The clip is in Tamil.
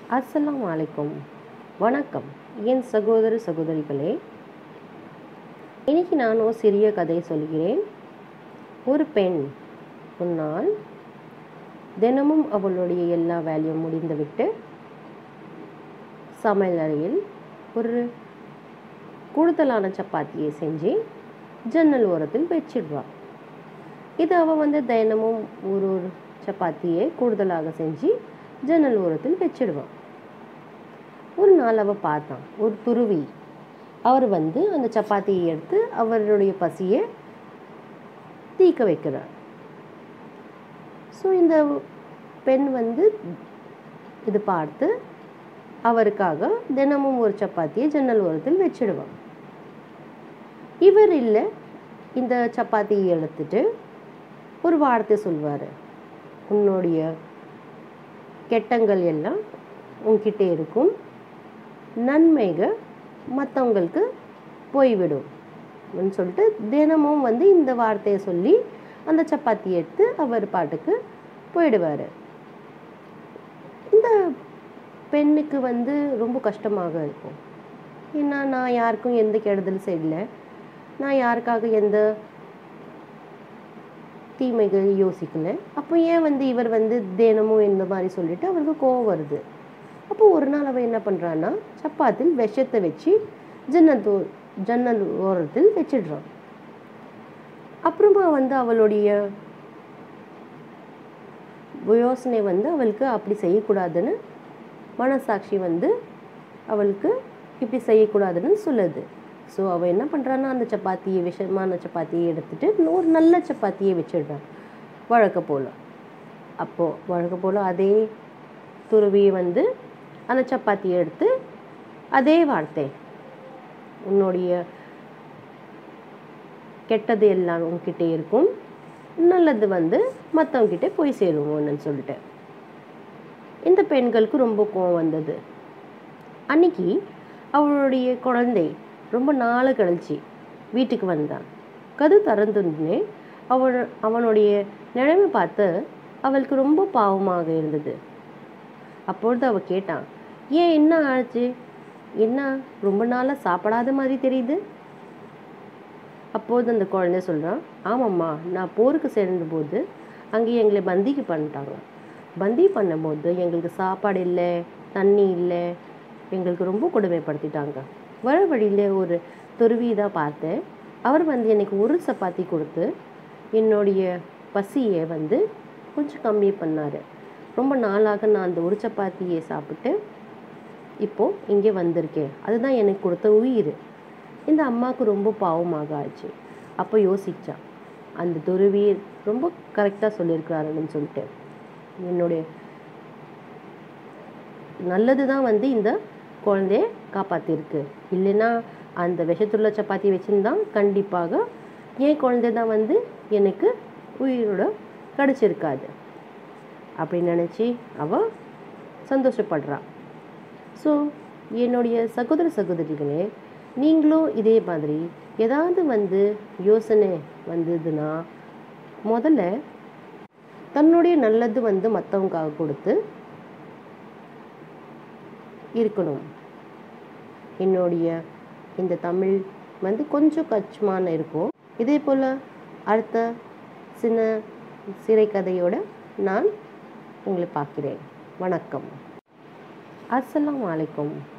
அஸ்ஸலாமு அலைக்கும் வணக்கம் என் சகோதர சகோதரிகளே இன்னைக்கு நான் ஒரு சிறிய கதை சொல்கிறேன் ஒரு பெண் ஒரு நாள் தினமும் அவளுடைய எல்லா வேலையும் முடிந்துவிட்டு சமையல் அறையில் ஒரு கூடுதலான சப்பாத்தியை செஞ்சு ஜன்னல் ஓரத்தில் வச்சிடுவாள் இது அவள் வந்து தினமும் ஒரு ஒரு சப்பாத்தியை கூடுதலாக செஞ்சு ஜன்னல் ஓரத்தில் வச்சிடுவான் ஒரு நாள் அவள் பார்த்தான் ஒரு துருவி அவர் வந்து அந்த சப்பாத்தியை எடுத்து அவருடைய பசியை தீக்க வைக்கிறார் ஸோ இந்த பெண் வந்து இது பார்த்து அவருக்காக தினமும் ஒரு சப்பாத்தியை ஜன்னல் ஓரத்தில் வச்சிடுவான் இவர் இல்லை இந்த சப்பாத்தியை எடுத்துட்டு ஒரு வார்த்தை சொல்வார் உன்னுடைய கெட்டங்கள் எல்லாம் உன்கிட்ட இருக்கும் நன்மைகள் மற்றவங்களுக்கு போய்விடும் அப்படின்னு சொல்லிட்டு தினமும் வந்து இந்த வார்த்தையை சொல்லி அந்த சப்பாத்தி எடுத்து அவர் பாட்டுக்கு போயிடுவார் இந்த பெண்ணுக்கு வந்து ரொம்ப கஷ்டமாக இருக்கும் ஏன்னா நான் யாருக்கும் எந்த கெடுதல் செய்யல நான் யாருக்காக எந்த தீமைகள் யோசிக்கல அப்போ ஏன் வந்து இவர் வந்து தினமும் இந்த மாதிரி சொல்லிட்டு அவருக்கு கோவம் வருது அப்போ ஒரு நாள் அவன் என்ன பண்ணுறான்னா சப்பாத்தில் விஷத்தை வச்சு ஜன்னல் தோ ஜன்னல் ஓரத்தில் வச்சிடுறான் அப்புறமா வந்து அவளுடைய யோசனை வந்து அவளுக்கு அப்படி செய்யக்கூடாதுன்னு மனசாட்சி வந்து அவளுக்கு இப்படி செய்யக்கூடாதுன்னு சொல்லுது ஸோ அவள் என்ன பண்ணுறான்னா அந்த சப்பாத்தியை விஷமான சப்பாத்தியை எடுத்துட்டு ஒரு நல்ல சப்பாத்தியை வச்சிடுறான் வழக்க போல் அப்போது வழக்க போல் அதே துருவியை வந்து அந்த சப்பாத்தியை எடுத்து அதே வார்த்தை உன்னுடைய கெட்டது எல்லாம் உன்கிட்ட இருக்கும் நல்லது வந்து மற்றவங்கிட்ட போய் சேருவோன்னு சொல்லிட்டு இந்த பெண்களுக்கு ரொம்ப கோவம் வந்தது அன்னைக்கு அவளுடைய குழந்தை ரொம்ப நாள் கழிச்சு வீட்டுக்கு வந்தான் கது திறந்துன்னே அவன் அவனுடைய நிலைமை பார்த்து அவளுக்கு ரொம்ப பாவமாக இருந்தது அப்பொழுது அவள் கேட்டான் ஏன் என்ன ஆச்சு என்ன ரொம்ப நாளாக சாப்பிடாத மாதிரி தெரியுது அப்போது அந்த குழந்தை சொல்கிறான் ஆமாம்மா நான் போருக்கு சேர்ந்தபோது அங்கே எங்களை பந்திக்கு பண்ணிட்டாங்க பந்தி பண்ணும்போது எங்களுக்கு சாப்பாடு இல்லை தண்ணி இல்லை எங்களுக்கு ரொம்ப கொடுமைப்படுத்திட்டாங்க வர வழியில் ஒரு துருவி தான் பார்த்தேன் அவர் வந்து எனக்கு ஒரு சப்பாத்தி கொடுத்து என்னுடைய பசியை வந்து கொஞ்சம் கம்மி பண்ணார் ரொம்ப நாளாக நான் அந்த ஒரு சப்பாத்தியை சாப்பிட்டு இப்போது இங்கே வந்திருக்கேன் அதுதான் எனக்கு கொடுத்த உயிர் இந்த அம்மாவுக்கு ரொம்ப பாவமாக ஆச்சு அப்போ யோசிச்சான் அந்த துருவி ரொம்ப கரெக்டாக சொல்லியிருக்கிறாருன்னு சொல்லிட்டு என்னுடைய நல்லது தான் வந்து இந்த குழந்தைய காப்பாற்றிருக்கு இல்லைன்னா அந்த விஷத்துள்ள சப்பாத்தி வச்சுருந்தான் கண்டிப்பாக என் குழந்தை தான் வந்து எனக்கு உயிரோட கிடச்சிருக்காது அப்படின்னு நினச்சி அவள் சந்தோஷப்படுறான் ஸோ என்னுடைய சகோதர சகோதரிகளே நீங்களும் இதே மாதிரி ஏதாவது வந்து யோசனை வந்ததுன்னா முதல்ல தன்னுடைய நல்லது வந்து மற்றவங்காக கொடுத்து இருக்கணும் என்னுடைய இந்த தமிழ் வந்து கொஞ்சம் கஷ்டமான இருக்கும் இதே போல் அடுத்த சின்ன சிறை கதையோடு நான் உங்களை பார்க்கிறேன் வணக்கம் அஸ்ஸலாமு அலைக்கும்